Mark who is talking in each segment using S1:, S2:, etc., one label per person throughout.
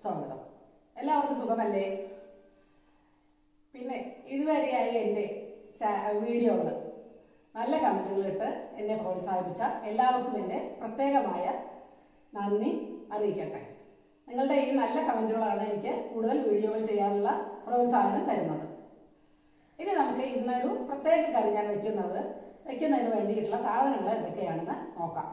S1: സ്വാഗതം എല്ലാവർക്കും സുഖമല്ലേ പിന്നെ ഇതുവരെയായി എൻ്റെ വീഡിയോകൾ നല്ല കമൻറ്റുകളിട്ട് എന്നെ പ്രോത്സാഹിപ്പിച്ച എല്ലാവർക്കും എൻ്റെ പ്രത്യേകമായ നന്ദി അറിയിക്കട്ടെ നിങ്ങളുടെ ഈ നല്ല കമൻറ്റുകളാണ് എനിക്ക് കൂടുതൽ വീഡിയോകൾ ചെയ്യാനുള്ള പ്രോത്സാഹനം തരുന്നത് ഇനി നമുക്ക് ഇന്നൊരു പ്രത്യേക കറി ഞാൻ വെക്കുന്നത് വെക്കുന്നതിന് വേണ്ടിയിട്ടുള്ള സാധനങ്ങൾ എന്തൊക്കെയാണെന്ന് നോക്കാം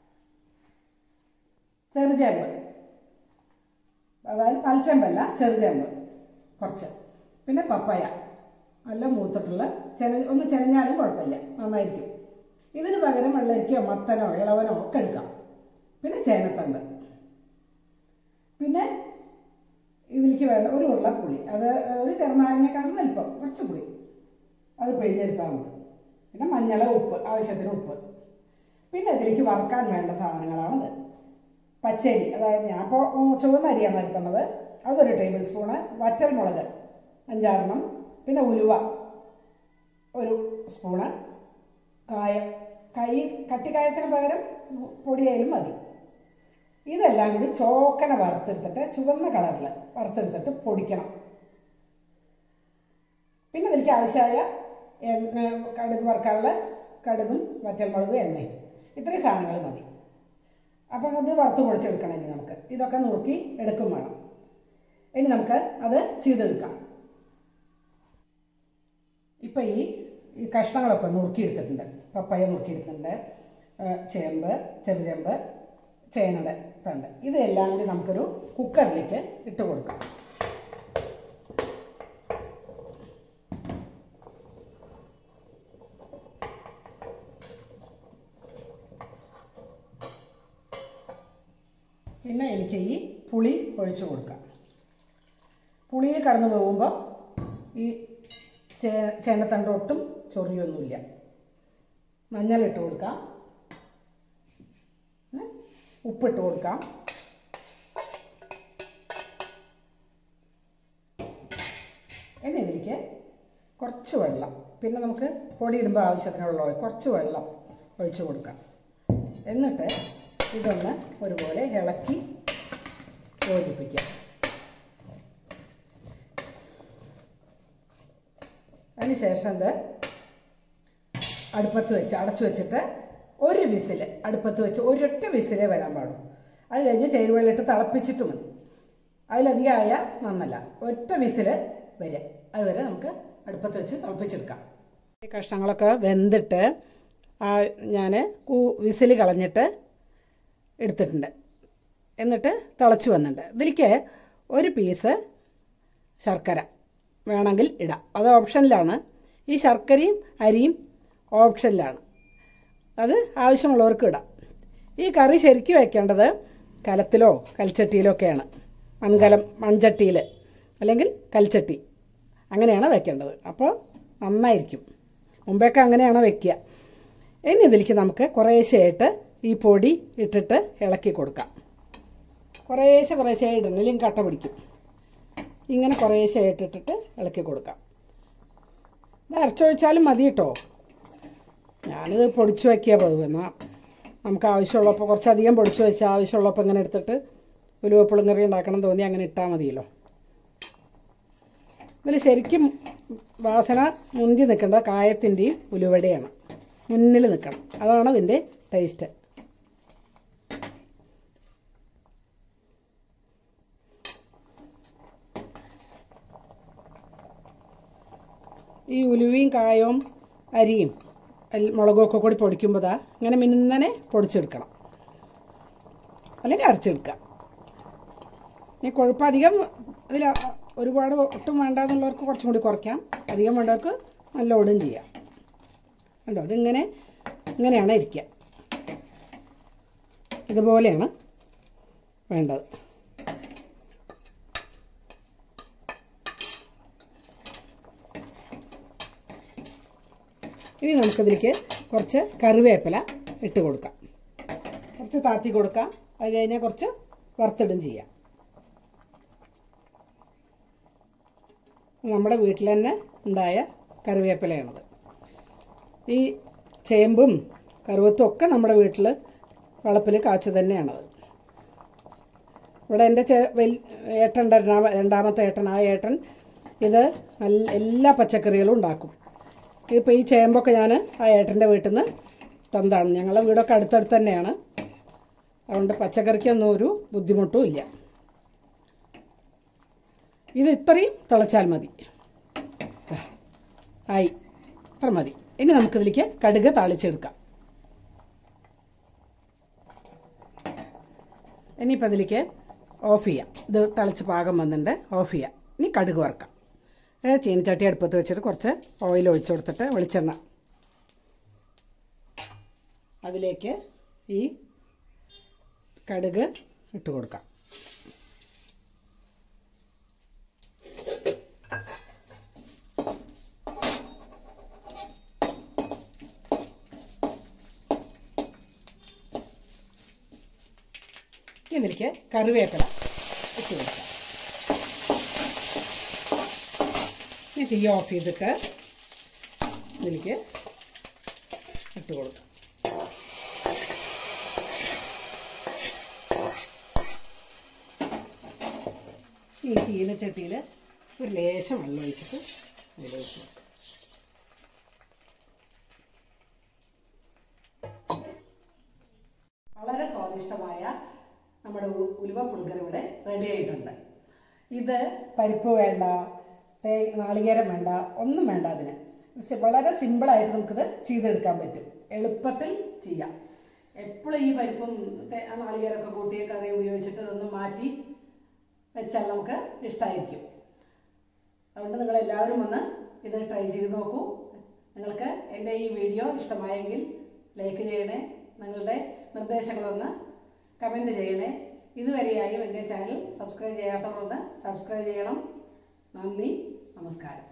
S1: ചെറുചേമ്പ് അതായത് പൽച്ചേമ്പല്ല ചെറുചേമ്പ് കുറച്ച് പിന്നെ പപ്പായ നല്ല മൂത്തിട്ടുള്ള ചെന ഒന്ന് ചെനഞ്ഞാലും കുഴപ്പമില്ല നന്നായിരിക്കും ഇതിന് പകരം വെള്ളരിക്കയോ മത്തനോ ഇളവനോ ഒക്കെ എടുക്കാം പിന്നെ ചേനത്തണ്ട് പിന്നെ ഇതിലേക്ക് വേണ്ട ഒരു ഉരുള പുളി അത് ഒരു ചെറുനാരങ്ങക്കാളും വലിപ്പം കുറച്ച് പുളി അത് പിഴിഞ്ഞെടുത്താൽ മതി പിന്നെ മഞ്ഞൾ ഉപ്പ് ആവശ്യത്തിന് ഉപ്പ് പിന്നെ ഇതിലേക്ക് വറുക്കാൻ വേണ്ട സാധനങ്ങളാണിത് പച്ചരി അതായത് ഞാൻ ഇപ്പോൾ ചുവന്ന അരിയാണ് എടുക്കുന്നത് അതൊരു ടേബിൾ സ്പൂണ് വറ്റൽ മുളക് അഞ്ചാറെണ്ണം പിന്നെ ഉലുവ ഒരു സ്പൂണ് കായം കൈ കട്ടിക്കായത്തിന് പകരം പൊടിയായാലും മതി ഇതെല്ലാം കൂടി ചോക്കന വറുത്തെടുത്തിട്ട് ചുവന്ന കളറിൽ വറുത്തെടുത്തിട്ട് പൊടിക്കണം പിന്നെ ഇതിലേക്ക് ആവശ്യമായ എണ്ണ കടുക് വറുക്കാനുള്ള കടുകും വറ്റൽമുളകും എണ്ണയും ഇത്രയും സാധനങ്ങൾ മതി അപ്പം അത് വറുത്ത് പൊടിച്ചെടുക്കണം ഇനി നമുക്ക് ഇതൊക്കെ നുറുക്കി എടുക്കും വേണം ഇനി നമുക്ക് അത് ചെയ്തെടുക്കാം ഇപ്പം ഈ ഈ കഷ്ണങ്ങളൊക്കെ നുറുക്കിയെടുത്തിട്ടുണ്ട് പപ്പായ നുറുക്കിയെടുത്തിട്ടുണ്ട് ചേമ്പ് ചെറുചേമ്പ് ചേനയുടെ തണ്ട് ഇതെല്ലാം കൂടി നമുക്കൊരു കുക്കറിലേക്ക് ഇട്ട് കൊടുക്കാം പിന്നെ എനിക്ക് ഈ പുളി ഒഴിച്ചു കൊടുക്കാം പുളിയിൽ കടന്നു പോകുമ്പോൾ ഈ ചേ ചേനത്തണ്ട് ഒട്ടും ചൊറിയൊന്നുമില്ല മഞ്ഞളിട്ട് കൊടുക്കാം ഉപ്പിട്ട് കൊടുക്കാം ഇനി ഇതിലേക്ക് കുറച്ച് വെള്ളം പിന്നെ നമുക്ക് പൊടി ഇടുമ്പോൾ ആവശ്യത്തിനുള്ള കുറച്ച് വെള്ളം ഒഴിച്ചു കൊടുക്കാം എന്നിട്ട് ഇതൊന്ന് ഒരുപോലെ ഇളക്കി യോജിപ്പിക്കാം അതിനുശേഷം ഇത് അടുപ്പത്ത് വെച്ച് അടച്ചു വെച്ചിട്ട് ഒരു വിസിൽ അടുപ്പത്ത് വെച്ച് ഒരൊറ്റ വിസിലേ വരാൻ പാടും അത് കഴിഞ്ഞ് ചേരുവെള്ളിട്ട് തിളപ്പിച്ചിട്ട് മതി അതിലധികം ആയാൽ നന്നല്ല ഒറ്റ വിസിൽ വരിക അതുവരെ നമുക്ക് അടുപ്പത്ത് വെച്ച് തിളപ്പിച്ചെടുക്കാം ഈ കഷ്ണങ്ങളൊക്കെ വെന്തിട്ട് ഞാൻ വിസിൽ കളഞ്ഞിട്ട് എടുത്തിട്ടുണ്ട് എന്നിട്ട് തിളച്ച് വന്നിട്ടുണ്ട് ഇതിലേക്ക് ഒരു പീസ് ശർക്കര വേണമെങ്കിൽ ഇടാം അത് ഓപ്ഷനിലാണ് ഈ ശർക്കരയും അരിയും ഓപ്ഷനിലാണ് അത് ആവശ്യമുള്ളവർക്ക് ഇടാം ഈ കറി ശരിക്കും വയ്ക്കേണ്ടത് കലത്തിലോ കൽച്ചട്ടിയിലോ ഒക്കെയാണ് മൺകലം മൺചട്ടിയിൽ അല്ലെങ്കിൽ കൽച്ചട്ടി അങ്ങനെയാണ് വെക്കേണ്ടത് അപ്പോൾ നന്നായിരിക്കും മുമ്പേയൊക്കെ അങ്ങനെയാണ് വെക്കുക ഇനി ഇതിലേക്ക് നമുക്ക് കുറേശ്ശെയായിട്ട് ഈ പൊടി ഇട്ടിട്ട് ഇളക്കി കൊടുക്കാം കുറേശ്ശെ കുറേശ്ശെ ഇടണം അല്ലെങ്കിൽ കട്ട പിടിക്കും ഇങ്ങനെ കുറേശ്ശെ ഇട്ടിട്ടിട്ട് ഇളക്കി കൊടുക്കാം ഇത് അരച്ചൊഴിച്ചാലും മതി കേട്ടോ ഞാനിത് പൊടിച്ചു വയ്ക്കുക പതിവ് എന്നാൽ നമുക്ക് ആവശ്യമുള്ളപ്പോൾ കുറച്ചധികം പൊടിച്ചു വെച്ചാൽ ആവശ്യമുള്ളപ്പോൾ ഇങ്ങനെ എടുത്തിട്ട് ഉലുവപ്പുളും കറി ഉണ്ടാക്കണം തോന്നി അങ്ങനെ ഇട്ടാൽ മതിയല്ലോ ഇതിൽ ശരിക്കും വാസന മുന്തി നിൽക്കേണ്ട കായത്തിൻ്റെയും ഉലുവയുടെയാണ് മുന്നിൽ നിൽക്കണം അതാണ് അതിൻ്റെ ടേസ്റ്റ് ഈ ഉലുവയും കായവും അരിയും മുളകും ഒക്കെ കൂടി പൊടിക്കുമ്പോൾ ദാ ഇങ്ങനെ മിന്നനെ പൊടിച്ചെടുക്കണം അല്ലെങ്കിൽ അരച്ചെടുക്കുക ഇനി കൊഴുപ്പ് അധികം ഇതിൽ ഒരുപാട് ഒട്ടും വേണ്ടാന്നുള്ളവർക്ക് കുറച്ചും കൂടി കുറയ്ക്കാം അധികം വേണ്ടവർക്ക് നല്ല ഓടും ചെയ്യാം കണ്ടോ അതിങ്ങനെ ഇങ്ങനെയാണ് ഇരിക്കുക ഇതുപോലെയാണ് വേണ്ടത് ഇനി നമുക്കിതിലേക്ക് കുറച്ച് കറിവേപ്പില ഇട്ട് കൊടുക്കാം കുറച്ച് താത്തി കൊടുക്കാം അത് കഴിഞ്ഞാൽ കുറച്ച് വറുത്തിടും ചെയ്യാം നമ്മുടെ വീട്ടിൽ തന്നെ ഉണ്ടായ കറിവേപ്പിലയാണത് ഈ ചേമ്പും കറുവത്തും ഒക്കെ നമ്മുടെ വീട്ടിൽ വളപ്പിൽ കാച്ചു തന്നെയാണത് ഇവിടെ എൻ്റെ ചെ വെൽ ഏട്ടൻ്റെ രണ്ടാമ- രണ്ടാമത്തെ ഏട്ടൻ ആ ഏട്ടൻ ഇത് നല്ല എല്ലാ പച്ചക്കറികളും ഉണ്ടാക്കും ഇപ്പോൾ ഈ ചേമ്പൊക്കെ ഞാൻ ആ ഏട്ടൻ്റെ വീട്ടിൽ നിന്ന് തന്നതാണ് ഞങ്ങളുടെ വീടൊക്കെ അടുത്തടുത്ത് തന്നെയാണ് അതുകൊണ്ട് പച്ചക്കറിക്കൊന്നും ഒരു ബുദ്ധിമുട്ടും ഇല്ല ഇത് ഇത്രയും തിളച്ചാൽ മതി ആ, ആയി ഇത്ര മതി ഇനി നമുക്കിതിലേക്ക് കടുക് താളിച്ചെടുക്കാം ഇനിയിപ്പോൾ അതിലേക്ക് ഓഫ് ചെയ്യാം ഇത് തിളച്ച് പാകം വന്നിട്ടുണ്ട് ഓഫ് ചെയ്യാം ഇനി കടുക് വറുക്കാം ഏ, ചീനച്ചട്ടി അടുപ്പത്ത് വെച്ചിട്ട് കുറച്ച് ഓയിൽ ഒഴിച്ചു കൊടുത്തിട്ട് വെളിച്ചെണ്ണ അതിലേക്ക് ഈ കടുക് ഇട്ട് കൊടുക്കാം ഇതിലേക്ക് കറിവേപ്പില ഇട്ട് കൊടുക്കാം ഇനി തീ ഓഫ് ചെയ്തിട്ട് ഇതിലേക്ക് ഇട്ട് കൊടുക്കാം ഈ ചീനച്ചട്ടിയിൽ ഒരു ലേശം വെള്ളം ഒഴിച്ചിട്ട് ഇതിലേക്ക് വെക്കാം. വളരെ സ്വാദിഷ്ടമായ നമ്മുടെ ഉ- ഉലുവ പുളിങ്കറി ഇവിടെ റെഡി ആയിട്ടുണ്ട് ഇത് പരിപ്പ് വേണ്ട തേ നാളികേരം വേണ്ട ഒന്നും വേണ്ട അതിന് പക്ഷെ വളരെ സിമ്പിളായിട്ട് നമുക്കിത് ചെയ്തെടുക്കാൻ പറ്റും എളുപ്പത്തിൽ ചെയ്യാം എപ്പോഴും ഈ പരിപ്പും തേ- നാളികേരമൊക്കെ കൂട്ടിയ കറി ഉപയോഗിച്ചിട്ട് ഇതൊന്ന് മാറ്റി വെച്ചാൽ നമുക്ക് ഇഷ്ടമായിരിക്കും അതുകൊണ്ട് നിങ്ങൾ എല്ലാവരും ഒന്ന് ഇത് ട്രൈ ചെയ്ത് നോക്കൂ നിങ്ങൾക്ക് എൻ്റെ ഈ വീഡിയോ ഇഷ്ടമായെങ്കിൽ ലൈക്ക് ചെയ്യണേ നിങ്ങളുടെ നിർദ്ദേശങ്ങളൊന്ന് കമൻറ്റ് ചെയ്യണേ ഇതുവരെയായും എൻ്റെ ചാനൽ സബ്സ്ക്രൈബ് ചെയ്യാത്തവരൊന്ന് സബ്സ്ക്രൈബ് ചെയ്യണം നന്ദി നമസ്കാരം